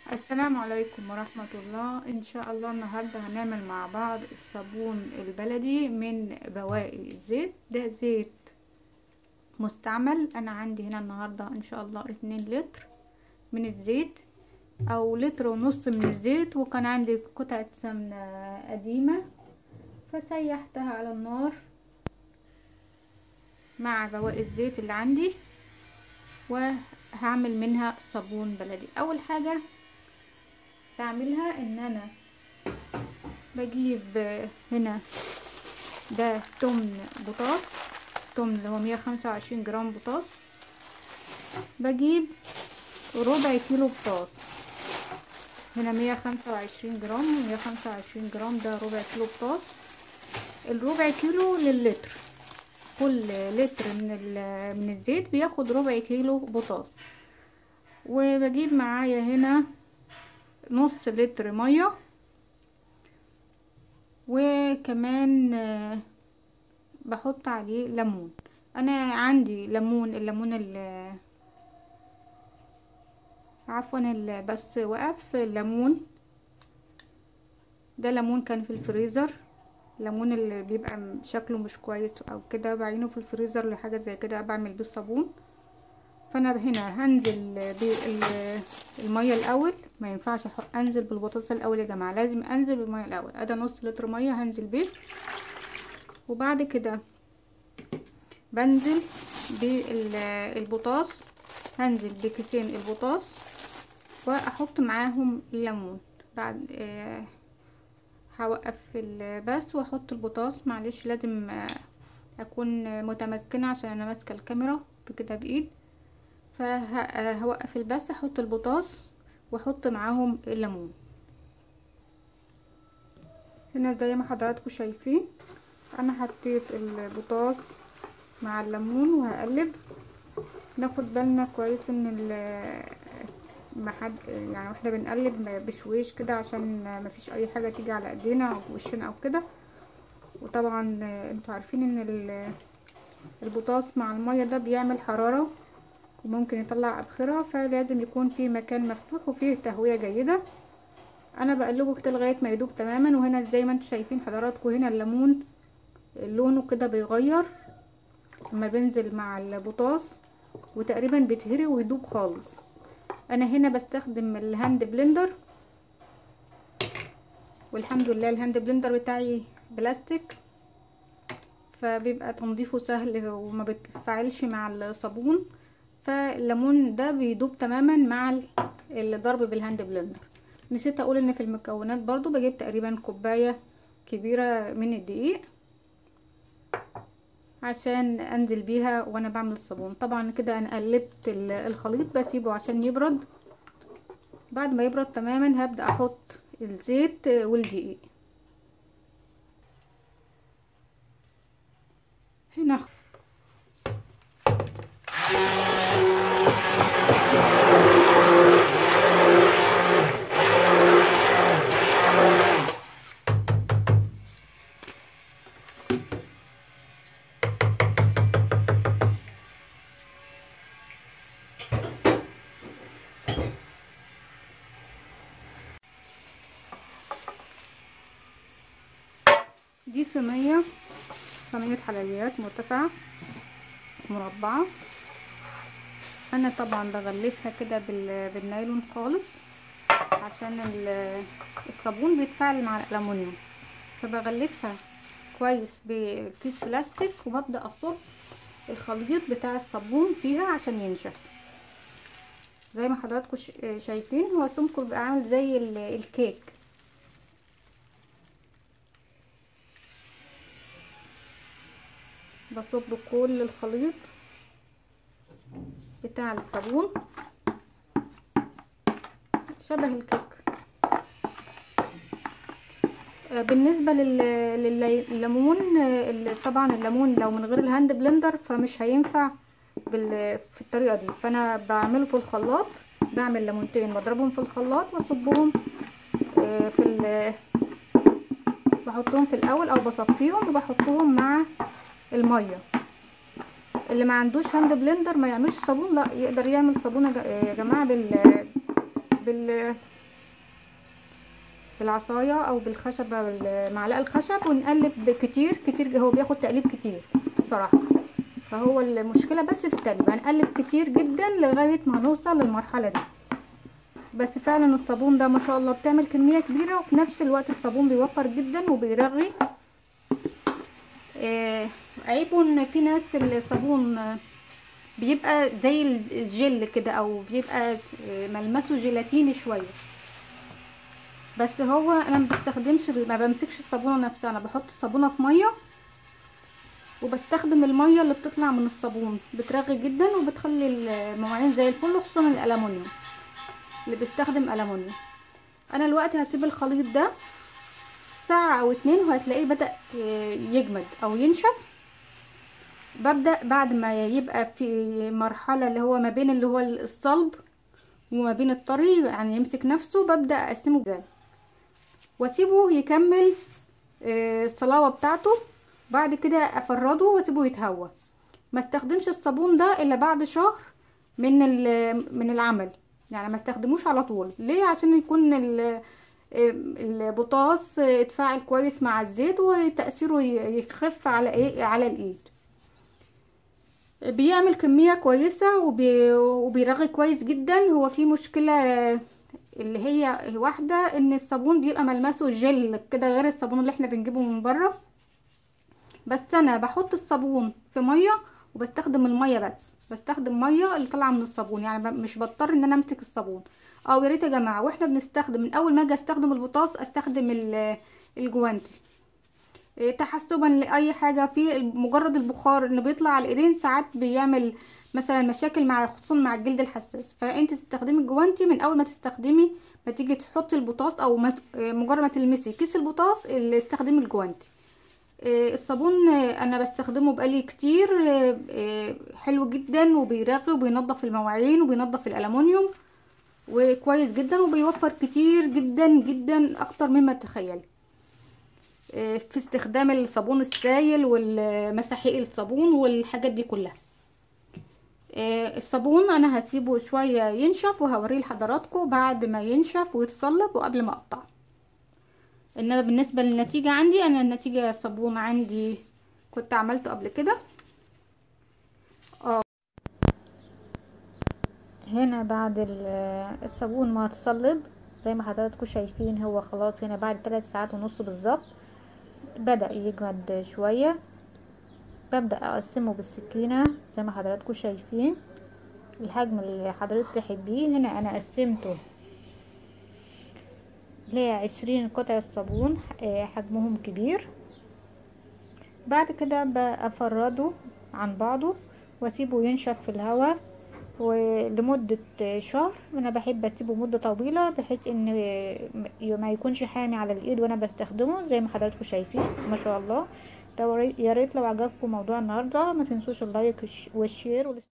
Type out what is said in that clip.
السلام عليكم ورحمة الله ان شاء الله النهاردة هنعمل مع بعض الصابون البلدي من بواقي الزيت ده زيت مستعمل انا عندي هنا النهاردة ان شاء الله اتنين لتر من الزيت او لتر ونص من الزيت وكان عندي قطعة سمنة قديمة فسيحتها على النار مع بواقي الزيت اللي عندي وهعمل منها صابون بلدي اول حاجة بعملها ان انا بجيب هنا ده تمن بطاط تمن اللي هو مية خمسة وعشرين جرام بطاط بجيب ربع كيلو بطاط هنا مية خمسة وعشرين جرام مية خمسة وعشرين جرام ده ربع كيلو بطاط الربع كيلو للتر كل لتر من من الزيت بياخد ربع كيلو بطاط وبجيب معايا هنا نص لتر ميه وكمان بحط عليه ليمون انا عندي ليمون الليمون ال عفوا ال بس وقف الليمون ده ليمون كان في الفريزر الليمون اللي بيبقى شكله مش كويس او كده بعينه في الفريزر لحاجه زي كده بعمل بيه الصابون فانا هنا هنزل بالميه الاول ما ينفعش انزل بالبطاطس الاول يا جماعه لازم انزل بالميه الاول ادي نص لتر ميه هنزل بيه وبعد كده بنزل بالبطاطس هنزل بكيسين البطاطس واحط معاهم الليمون بعد آه هوقف البث واحط البطاطس معلش لازم آه اكون متمكنه عشان انا ماسكه الكاميرا بكده بايد فهوقف البث احط البطاطس واحط معاهم الليمون هنا زي ما حضراتكم شايفين انا حطيت البطاطس مع الليمون وهقلب ناخد بالنا كويس ان ما حد يعني واحنا بنقلب بشويش كده عشان ما فيش اي حاجه تيجي على ايدينا او وشنا او كده وطبعا انتوا عارفين ان البطاطس مع الميه ده بيعمل حراره وممكن يطلع ابخره فلازم يكون في مكان مفتوح وفيه تهويه جيده انا بقلبه كده لغايه ما يدوب تماما وهنا زي ما انتوا شايفين حضراتكم هنا الليمون لونه كده بيغير لما بنزل مع البطاطس وتقريبا بيتهري ويدوب خالص انا هنا بستخدم الهاند بلندر والحمد لله الهاند بلندر بتاعي بلاستيك فبيبقى تنظيفه سهل وما بتفاعلش مع الصابون فالليمون ده بيدوب تماما مع الضرب بالهاند بلندر نسيت اقول ان في المكونات برضو بجيب تقريبا كوباية كبيرة من الدقيق عشان انزل بيها وانا بعمل الصابون طبعا كده انا قلبت الخليط بسيبه عشان يبرد بعد ما يبرد تماما هبدأ احط الزيت والدقيق هنا دي صينية صينية حلويات مرتفعة مربعة انا طبعا بغلفها كده بالنايلون خالص عشان الصابون بيتفاعل مع الالومنيوم فبغلفها كويس بكيس بلاستيك وببدا اصب الخليط بتاع الصابون فيها عشان ينشف زي ما حضراتكم شايفين هو سمكه بيبقى عامل زي الكيك بصب كل الخليط بتاع الصابون شبه الكيك بالنسبه للليمون طبعا الليمون لو من غير الهاند بلندر فمش هينفع في الطريقه دي فانا بعمله في الخلاط بعمل ليمونتين بضربهم في الخلاط واصبهم في بحطهم في الاول او بصفيهم وبحطهم مع الميه اللي ما عندوش هاند بلندر ما يعملش صابون لا يقدر يعمل صابون يا جماعه بال بال بالعصايه او بالخشبه بالمعلقه الخشب ونقلب كتير كتير هو بياخد تقليب كتير الصراحه فهو المشكله بس في التقليب هنقلب كتير جدا لغايه ما نوصل للمرحله دي بس فعلا الصابون ده ما شاء الله بتعمل كميه كبيره وفي نفس الوقت الصابون بيوفر جدا وبيرغي آه عيبه ان في ناس الصابون بيبقى زي الجل كده او بيبقى ملمسه جيلاتيني شويه بس هو انا ما بستخدمش ما بمسكش الصابونه نفسها انا بحط الصابونه في ميه وبستخدم الميه اللي بتطلع من الصابون بترغي جدا وبتخلي المواعين زي الفل خصوصا الالومنيوم اللي بيستخدم الومنيوم انا دلوقتي هسيب الخليط ده ساعة او اتنين وهتلاقيه بدأ يجمد او ينشف ببدأ بعد ما يبقى في مرحلة اللي هو ما بين اللي هو الصلب وما بين الطري يعني يمسك نفسه ببدأ اقسمه ازاي واسيبه يكمل الصلاوة بتاعته بعد كده افرده واسيبه يتهوى ما استخدمش الصابون ده الا بعد شهر من من العمل يعني ما استخدموش على طول ليه عشان يكون البطاطس اتفاعل كويس مع الزيت وتأثيره يخف على ايه على الايد بيعمل كمية كويسة وبي وبيرغي كويس جدا هو في مشكلة اللي هي واحدة ان الصابون بيبقى ملمسه جل كده غير الصابون اللي احنا بنجيبه من بره بس انا بحط الصابون في مية وبستخدم المية بس بستخدم ميه اللي طالعه من الصابون يعني مش بضطر ان انا امسك الصابون او يا ريت يا جماعه واحنا بنستخدم من اول ما اجي استخدم البطاطس استخدم الجوانتي تحسبا لاي حاجه في مجرد البخار انه بيطلع على الايدين ساعات بيعمل مثلا مشاكل مع خصوصا مع الجلد الحساس فانت تستخدمي الجوانتي من اول ما تستخدمي ما تيجي تحطي البطاطس او مجرد ما تلمسي كيس البطاطس اللي استخدمي الجوانتي الصابون انا بستخدمه بقالي كتير حلو جدا وبيرغي وبينظف المواعين وبينظف الالومنيوم وكويس جدا وبيوفر كتير جدا جدا اكتر مما تتخيلي في استخدام الصابون السائل والمساحيق الصابون والحاجات دي كلها الصابون انا هسيبه شويه ينشف وهوريه لحضراتكم بعد ما ينشف ويتصلب وقبل ما اقطعه انما بالنسبه للنتيجه عندي انا النتيجه الصابون عندي كنت عملته قبل كده اه هنا بعد الصابون ما اتصلب زي ما حضراتكم شايفين هو خلاص هنا بعد ثلاث ساعات ونص بالظبط بدا يجمد شويه ببدا اقسمه بالسكينه زي ما حضراتكم شايفين الحجم اللي حضرتك تحبيه هنا انا قسمته لعشرين قطعة صابون حجمهم كبير بعد كده بفرده عن بعضه واسيبه ينشف في الهواء ولمدة شهر انا بحب اسيبه مدة طويلة بحيث ان ما يكونش حامي على الايد وانا بستخدمه زي ما حضراتكم شايفين ما شاء الله يا ريت لو عجبكم موضوع النهارده ما تنسوش اللايك والشير